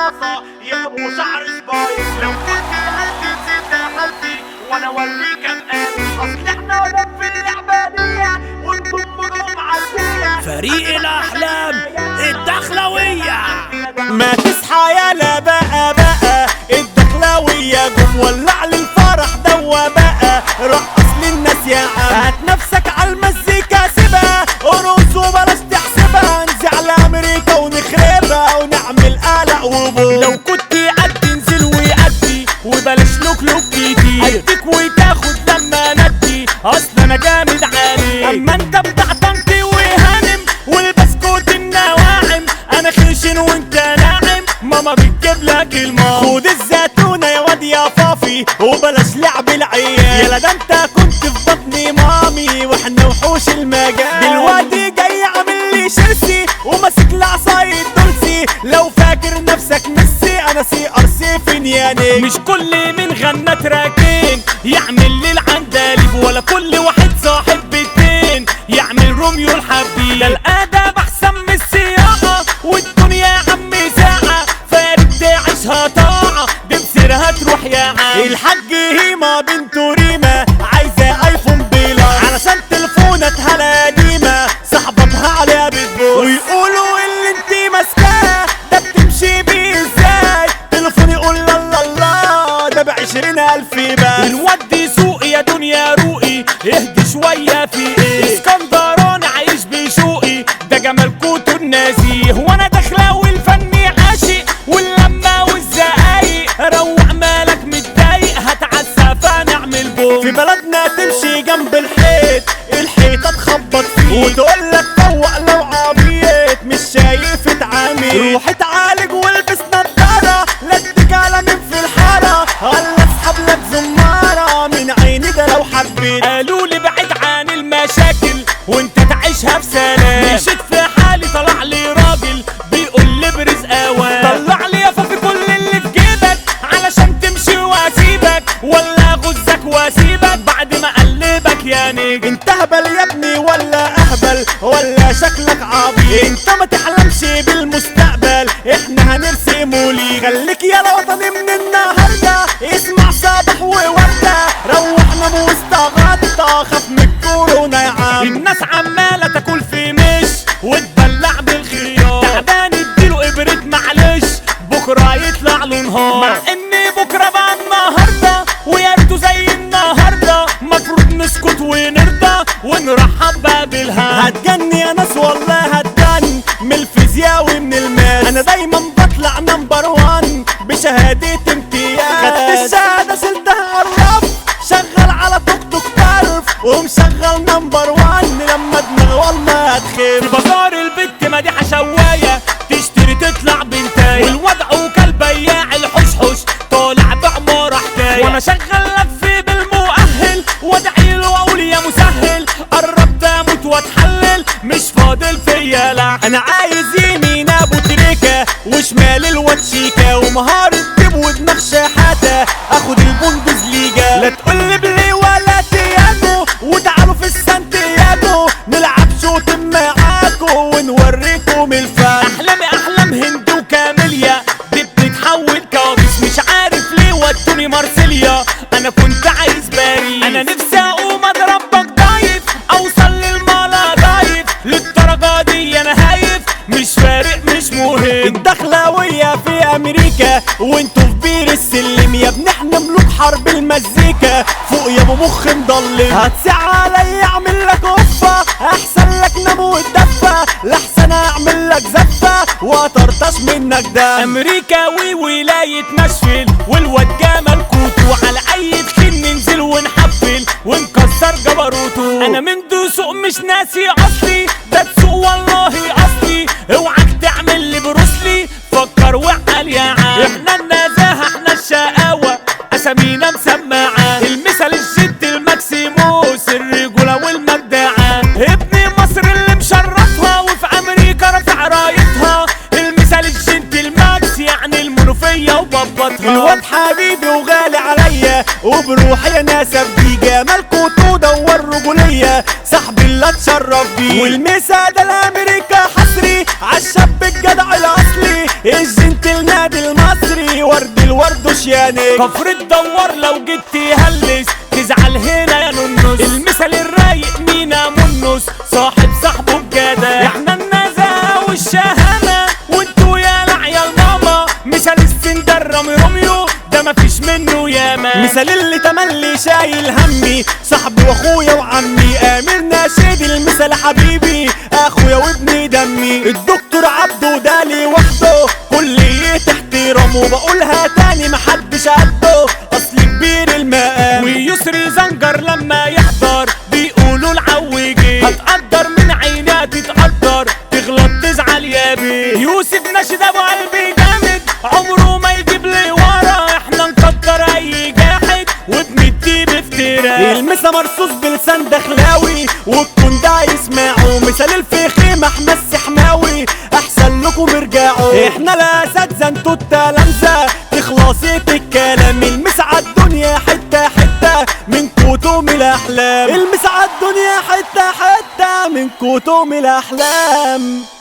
رصاصة يا ابو شعر سبايك لو كنت سألت نسيت حالتي وانا اوريك مقامي اصل احنا ولاد في اللعبة دي وانتم نجوم عالدية فريق الأحلام الدخلوية ما تصحى يالا بقى بقى الدخلاوية جم ولع لي الفرح دوا بقى رقص للناس يا عم هات نفسك على المزيكا سيبها ارقص وبلاش تحسبها نزع لامريكا ونخربها ونعمل قلق وبوم لو كنت قد انزل ويأدي وبلاش لوك لوك كتير اديك وتاخد لما ندي اصل انا جامد عليك اما انت بتاع طنطي وهانم والبسكوت النواعم انا خشن وانت ناعم ماما بتجيب لك الماء خد الزيتونة يا واد يا فافي وبلاش لعب العيال يلا ده انت كنت في بطني مامي واحنا وحوش المجال دلوقتي جاي عامل لي شيرسي وماسك العصاية دولسي لو فاكر نفسك ميسي انا سي ار سي فينياني مش كل من غنى تراكين يعمل لي العندليب ولا كل واحد صاحب بيتين يعمل روميو الحبيب ده الادب احسن من السياقه والدنيا يا عم ساعه فارد تعيشها طاعه دي بسيرها تروح يا عم الحاج هيما بنته ريما عايزه ايفون بيلا علشان تليفوناتها لا قديمه صاحبتها عليها بتبوس ويقولوا اللي انت ماسكاه ده بتمشي بيه ازاي تليفون يقول لا لا لا ده بعشرين الف بس الواد سوقي يا دنيا روقي اهدي شويه في ايه اسكندراني عايش بشوقي ده جمال كوتو النزيه وانا داخلاوي الفني عاشق واللمه والزقايق روق مالك متضايق هتعسى نعمل بوم في بلدنا تمشي جنب الحيط الحيطه تخبط فيه وتقول لك فوق لو عبيط مش شايف اتعامل روح اتعالج والبس نضاره لا اديك على من في الحاره الله اسحب لك زماره من عيني ده لو حبيت قالوا لي بعد عن المشاكل وانت تعيشها بسلام مشيت في حالي طلع لي راجل بيقول لي برزق اوان طلع لي يا فافي كل اللي في جيبك علشان تمشي واسيبك ولا اغزك واسيبك بعد ما اقلبك يا نجم انت هبل يا ابني ولا اهبل ولا شكلك عبيط انت ما تحلمش بالمستقبل احنا هنرسمه ليك خليك يا وطني من النهارده اسمع صباح ووردة روحنا مستغطى خاف من الكورونا يا عم الناس عمالة تاكل في مش وتدلع بالخيار تعبان اديله ابرة معلش بكرة يطلع له نهار مع ان بكرة بقى النهاردة ويا ريته زي النهاردة مفروض نسكت ونرضى ونرحب بقى بالهم هتجني يا ناس والله هتجن من الفيزياء ومن الماس انا دايما بطلع نمبر وان بشهادة امتياز خدت الشهادة شلتها قرب شغال على توك توك طرف ومشغل نمبر وان لما دماغ والله هتخف في بازار البت مديحة شواية تشتري تطلع بنتاية والوضع وكال بياع الحشحش طالع بعمارة حكاية وانا شغال لف بالمؤهل وادعي له واقول يا مسهل قربت اموت واتحلل مش فاضل فيا لا انا عايز يمين ابو تريكة وشمال الواد شيكا ومهارة جيب ودماغ شحاتة اخد البوندز ليجا لا تقول بلي ولا تياجو وتعالوا في السانتياجو نلعب شوت معاكو ونوريكم الفن احلامي احلام هند وكاميليا دي بتتحول كوابيس مش عارف ليه ودوني مارسيليا انا كنت عايز باريس انا نفسي اقوم اضرب بجدايف اوصل للمالا دايف للدرجه دي انا هايف مش فارق مش مهم الدخلاوية في امريكا وانتوا في بير السلم يا ابني احنا ملوك حرب المزيكا فوق يا ابو مخ مضلم هتسع عليا اعمل لك قفة احسن لك نام وتدفى لحسن اعمل لك زفة واطرطش منك ده امريكاوي ولاية ناشفيل والواد جمال كوتو على اي تخين ننزل ونحفل ونكسر جبروته انا من دسوق مش ناسي اصلي ده تسوق والله اصلي اوعك تعمل لي بروسلي فكر وعقل يا عم احنا النزاهة احنا الشقاوة اسامينا مسمعة المثل الجد الماكسيموس الرجولة والمجدعة ابن مصر اللي مشرفها وفي امريكا رافع رايتها المثل الجد الماكس يعني المنوفية وبابتها الواد حبيبي وغالي عليا وبروحي يا ناس ابدي جمالكوا تدور رجولية صاحبي اللي اتشرف بيه والمسا ده الامريكا حصري عالشاب الجدع الاصلي الجنتل نادي المصري يا نجم كفر تدور لو جيت تهلس تزعل هنا يا ننس المثل الرايق مينا منس صاحب صاحبه بجدع احنا النزاهة والشهامة وانتوا يا العيال ماما مثل السندر رامي روميو ده مفيش منه ياما مثال اللي تملي شايل همي صاحبي واخويا وعمي امير ناشد المثال حبيبي اخويا وابني دمي الدكتور عبده ده لي وحده كلية احترام وبقولها تاني محدش قده اصل كبير المقام ويسري زنجر لما يحضر بيقولوا العوجي هتقدر من عينها تتقدر تغلط تزعل يا بيه يوسف ناشد ابو قلبي جامد عمره ما يجيب لي ورا احنا نقدر اي جاحد وبندي بافتراء المسا مرصوص بلسان دخلاوي والكون ده يسمعوا مثال الفخيم احمد السحماوي احسن لكم ارجعوا احنا الاساتذه انتوا التلامذه تخلصي الكلام المسا عالدنيا حته حته من كتوم الاحلام المسا عالدنيا حته حته من كتوم الاحلام